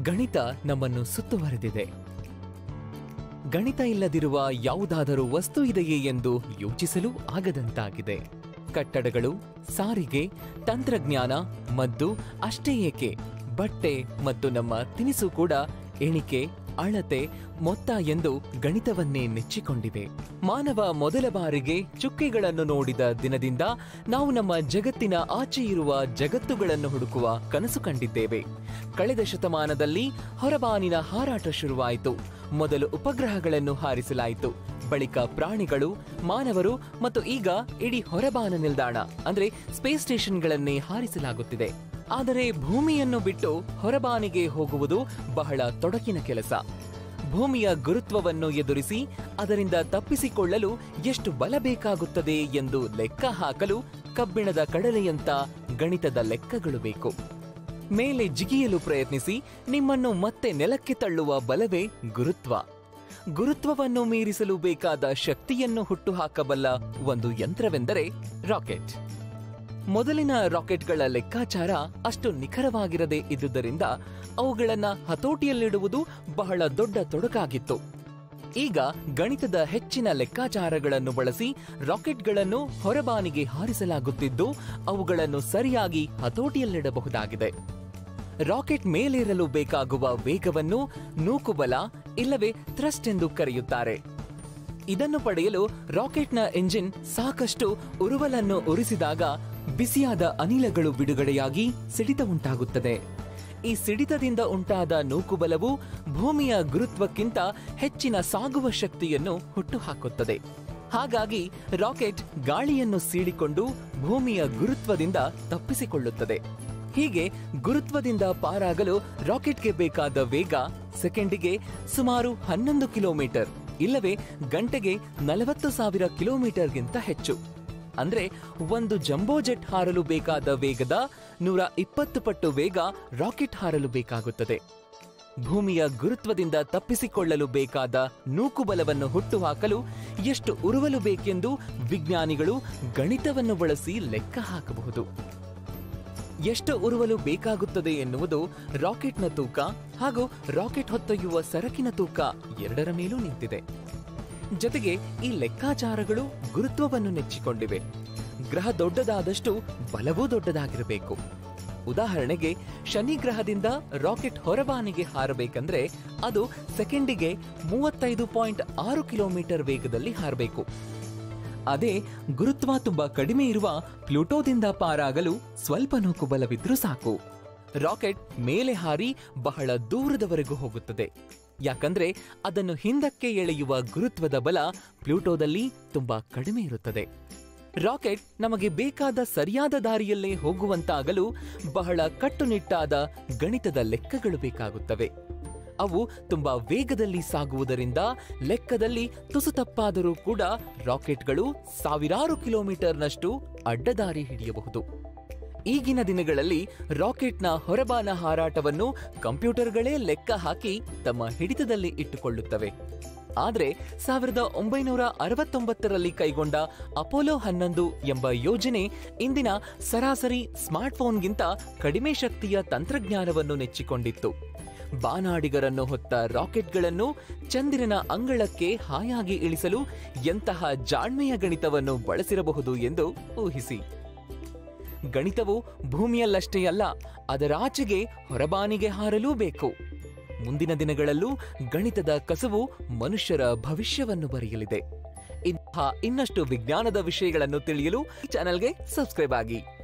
ಗಣಿತ ನಮ್ಮನ್ನು ಸುತ್ತುವರೆದಿದೆ ಗಣಿತ ಇಲ್ಲದಿರುವ ಯಾವುದಾದರೂ ವಸ್ತು ಇದೆಯೇ ಎಂದು ಯೋಚಿಸಲು ಆಗದಂತಾಗಿದೆ ಕಟ್ಟಡಗಳು ಸಾರಿಗೆ ತಂತ್ರಜ್ಞಾನ ಮದ್ದು ಅಷ್ಟೇ ಏಕೆ ಬಟ್ಟೆ ಮತ್ತು ನಮ್ಮ ತಿನಿಸು ಕೂಡ ಎಣಿಕೆ ಅಳತೆ ಮೊತ್ತ ಎಂದು ಗಣಿತವನ್ನೇ ನೆಚ್ಚಿಕೊಂಡಿವೆ ಮಾನವ ಮೊದಲ ಬಾರಿಗೆ ಚುಕ್ಕೆಗಳನ್ನು ನೋಡಿದ ದಿನದಿಂದ ನಾವು ನಮ್ಮ ಜಗತ್ತಿನ ಆಚೆ ಇರುವ ಜಗತ್ತುಗಳನ್ನು ಹುಡುಕುವ ಕನಸು ಕಂಡಿದ್ದೇವೆ ಕಳೆದ ಶತಮಾನದಲ್ಲಿ ಹೊರಬಾನಿನ ಹಾರಾಟ ಶುರುವಾಯಿತು ಮೊದಲು ಉಪಗ್ರಹಗಳನ್ನು ಹಾರಿಸಲಾಯಿತು ಬಳಿಕ ಪ್ರಾಣಿಗಳು ಮಾನವರು ಮತ್ತು ಈಗ ಇಡೀ ಹೊರಬಾನ ನಿಲ್ದಾಣ ಅಂದ್ರೆ ಸ್ಪೇಸ್ ಸ್ಟೇಷನ್ಗಳನ್ನೇ ಹಾರಿಸಲಾಗುತ್ತಿದೆ ಆದರೆ ಭೂಮಿಯನ್ನು ಬಿಟ್ಟು ಹೊರಬಾನಿಗೆ ಹೋಗುವುದು ಬಹಳ ತೊಡಕಿನ ಕೆಲಸ ಭೂಮಿಯ ಗುರುತ್ವವನ್ನು ಎದುರಿಸಿ ಅದರಿಂದ ತಪ್ಪಿಸಿಕೊಳ್ಳಲು ಎಷ್ಟು ಬಲ ಬೇಕಾಗುತ್ತದೆ ಎಂದು ಲೆಕ್ಕ ಹಾಕಲು ಕಬ್ಬಿಣದ ಕಡಲೆಯಂತ ಗಣಿತದ ಲೆಕ್ಕಗಳು ಬೇಕು ಮೇಲೆ ಜಿಗಿಯಲು ಪ್ರಯತ್ನಿಸಿ ನಿಮ್ಮನ್ನು ಮತ್ತೆ ನೆಲಕ್ಕೆ ತಳ್ಳುವ ಬಲವೇ ಗುರುತ್ವ ಗುರುತ್ವವನ್ನು ಮೀರಿಸಲು ಬೇಕಾದ ಶಕ್ತಿಯನ್ನು ಹುಟ್ಟುಹಾಕಬಲ್ಲ ಒಂದು ಯಂತ್ರವೆಂದರೆ ರಾಕೆಟ್ ಮೊದಲಿನ ರಾಕೆಟ್ಗಳ ಲೆಕ್ಕಾಚಾರ ಅಷ್ಟು ನಿಖರವಾಗಿರದೇ ಇದ್ದುದರಿಂದ ಅವುಗಳನ್ನ ಹತೋಟಿಯಲ್ಲಿಡುವುದು ಬಹಳ ದೊಡ್ಡ ತೊಡಕಾಗಿತ್ತು ಈಗ ಗಣಿತದ ಹೆಚ್ಚಿನ ಲೆಕ್ಕಾಚಾರಗಳನ್ನು ಬಳಸಿ ರಾಕೆಟ್ಗಳನ್ನು ಹೊರಬಾನಿಗೆ ಹಾರಿಸಲಾಗುತ್ತಿದ್ದು ಅವುಗಳನ್ನು ಸರಿಯಾಗಿ ಹತೋಟಿಯಲ್ಲಿಡಬಹುದಾಗಿದೆ ರಾಕೆಟ್ ಮೇಲೇರಲು ಬೇಕಾಗುವ ವೇಗವನ್ನು ನೂಕುಬಲ ಇಲ್ಲವೇ ಥ್ರಸ್ಟ್ ಎಂದು ಕರೆಯುತ್ತಾರೆ ಇದನ್ನು ಪಡೆಯಲು ರಾಕೆಟ್ನ ಎಂಜಿನ್ ಸಾಕಷ್ಟು ಉರುವಲನ್ನು ಉರಿಸಿದಾಗ ಬಿಸಿಯಾದ ಅನಿಲಗಳು ಬಿಡುಗಡೆಯಾಗಿ ಸಿಡಿತ ಉಂಟಾಗುತ್ತದೆ ಈ ಸಿಡಿತದಿಂದ ಉಂಟಾದ ನೂಕುಬಲವು ಭೂಮಿಯ ಗುರುತ್ವಕ್ಕಿಂತ ಹೆಚ್ಚಿನ ಸಾಗುವ ಶಕ್ತಿಯನ್ನು ಹುಟ್ಟುಹಾಕುತ್ತದೆ ಹಾಗಾಗಿ ರಾಕೆಟ್ ಗಾಳಿಯನ್ನು ಸೀಳಿಕೊಂಡು ಭೂಮಿಯ ಗುರುತ್ವದಿಂದ ತಪ್ಪಿಸಿಕೊಳ್ಳುತ್ತದೆ ಹೀಗೆ ಗುರುತ್ವದಿಂದ ಪಾರಾಗಲು ರಾಕೆಟ್ಗೆ ಬೇಕಾದ ವೇಗ ಸೆಕೆಂಡಿಗೆ ಸುಮಾರು ಹನ್ನೊಂದು ಕಿಲೋಮೀಟರ್ ಇಲ್ಲವೇ ಗಂಟೆಗೆ ನಲವತ್ತು ಸಾವಿರ ಕಿಲೋಮೀಟರ್ಗಿಂತ ಹೆಚ್ಚು ಅಂದ್ರೆ ಒಂದು ಜಂಬೋ ಜೆಟ್ ಹಾರಲು ಬೇಕಾದ ವೇಗದ ನೂರ ಇಪ್ಪತ್ತು ಪಟ್ಟು ವೇಗ ರಾಕೆಟ್ ಹಾರಲು ಬೇಕಾಗುತ್ತದೆ ಭೂಮಿಯ ಗುರುತ್ವದಿಂದ ತಪ್ಪಿಸಿಕೊಳ್ಳಲು ಬೇಕಾದ ನೂಕುಬಲವನ್ನು ಹುಟ್ಟುಹಾಕಲು ಎಷ್ಟು ಉರುವಲು ಬೇಕೆಂದು ವಿಜ್ಞಾನಿಗಳು ಗಣಿತವನ್ನು ಬಳಸಿ ಲೆಕ್ಕ ಹಾಕಬಹುದು ಎಷ್ಟು ಉರುವಲು ಬೇಕಾಗುತ್ತದೆ ಎನ್ನುವುದು ರಾಕೆಟ್ನ ತೂಕ ಹಾಗೂ ರಾಕೆಟ್ ಹೊತ್ತೊಯ್ಯುವ ಸರಕಿನ ತೂಕ ಎರಡರ ಮೇಲೂ ನಿಂತಿದೆ ಜೊತೆಗೆ ಈ ಲೆಕ್ಕಾಚಾರಗಳು ಗುರುತ್ವವನ್ನು ನೆಚ್ಚಿಕೊಂಡಿವೆ ಗ್ರಹ ದೊಡ್ಡದಾದಷ್ಟು ಬಲವೂ ದೊಡ್ಡದಾಗಿರಬೇಕು ಉದಾಹರಣೆಗೆ ಶನಿ ಗ್ರಹದಿಂದ ರಾಕೆಟ್ ಹೊರಬಾನಿಗೆ ಹಾರಬೇಕಂದ್ರೆ ಅದು ಸೆಕೆಂಡಿಗೆ ಮೂವತ್ತೈದು ಪಾಯಿಂಟ್ ಆರು ಕಿಲೋಮೀಟರ್ ವೇಗದಲ್ಲಿ ಹಾರಬೇಕು ಅದೇ ಗುರುತ್ವ ತುಂಬಾ ಕಡಿಮೆ ಇರುವ ಪ್ಲೂಟೋದಿಂದ ಪಾರಾಗಲು ಸ್ವಲ್ಪ ನೂಕು ಬಲವಿದ್ರೂ ಸಾಕು ರಾಕೆಟ್ ಮೇಲೆ ಹಾರಿ ಬಹಳ ದೂರದವರೆಗೂ ಹೋಗುತ್ತದೆ ಯಾಕಂದ್ರೆ ಅದನ್ನು ಹಿಂದಕ್ಕೆ ಎಳೆಯುವ ಗುರುತ್ವದ ಬಲ ಪ್ಲೂಟೋದಲ್ಲಿ ತುಂಬಾ ಕಡಿಮೆ ಇರುತ್ತದೆ ರಾಕೆಟ್ ನಮಗೆ ಬೇಕಾದ ಸರಿಯಾದ ದಾರಿಯಲ್ಲೇ ಹೋಗುವಂತಾಗಲು ಬಹಳ ಕಟ್ಟುನಿಟ್ಟಾದ ಗಣಿತದ ಲೆಕ್ಕಗಳು ಬೇಕಾಗುತ್ತವೆ ಅವು ತುಂಬಾ ವೇಗದಲ್ಲಿ ಸಾಗುವುದರಿಂದ ಲೆಕ್ಕದಲ್ಲಿ ತುಸು ತಪ್ಪಾದರೂ ಕೂಡ ರಾಕೆಟ್ಗಳು ಸಾವಿರಾರು ಕಿಲೋಮೀಟರ್ನಷ್ಟು ಅಡ್ಡದಾರಿ ಹಿಡಿಯಬಹುದು ಈಗಿನ ದಿನಗಳಲ್ಲಿ ರಾಕೆಟ್ನ ಹೊರಬಾನ ಹಾರಾಟವನ್ನು ಕಂಪ್ಯೂಟರ್ಗಳೇ ಲೆಕ್ಕ ಹಾಕಿ ತಮ್ಮ ಹಿಡಿತದಲ್ಲಿ ಇಟ್ಟುಕೊಳ್ಳುತ್ತವೆ ಆದರೆ ಸಾವಿರದ ಒಂಬೈನೂರ ಅರವತ್ತೊಂಬತ್ತರಲ್ಲಿ ಕೈಗೊಂಡ ಅಪೋಲೋ ಹನ್ನೊಂದು ಎಂಬ ಯೋಜನೆ ಇಂದಿನ ಸರಾಸರಿ ಸ್ಮಾರ್ಟ್ಫೋನ್ಗಿಂತ ಕಡಿಮೆ ಶಕ್ತಿಯ ತಂತ್ರಜ್ಞಾನವನ್ನು ನೆಚ್ಚಿಕೊಂಡಿತ್ತು ಬಾನಾಡಿಗರನ್ನು ಹೊತ್ತ ರಾಕೆಟ್ಗಳನ್ನು ಚಂದಿರನ ಅಂಗಳಕ್ಕೆ ಹಾಯಾಗಿ ಇಳಿಸಲು ಎಂತಹ ಜಾಣ್ಮೆಯ ಗಣಿತವನ್ನು ಬಳಸಿರಬಹುದು ಎಂದು ಊಹಿಸಿ ಗಣಿತವು ಭೂಮಿಯಲ್ಲಷ್ಟೇ ಅಲ್ಲ ಅದರಾಚೆಗೆ ಹೊರಬಾನಿಗೆ ಹಾರಲೂ ಬೇಕು ಮುಂದಿನ ದಿನಗಳಲ್ಲೂ ಗಣಿತದ ಕಸುವು ಮನುಷ್ಯರ ಭವಿಷ್ಯವನ್ನು ಬರೆಯಲಿದೆ ಇಂತಹ ಇನ್ನಷ್ಟು ವಿಜ್ಞಾನದ ವಿಷಯಗಳನ್ನು ತಿಳಿಯಲು ಈ ಚಾನೆಲ್ಗೆ ಸಬ್ಸ್ಕ್ರೈಬ್ ಆಗಿ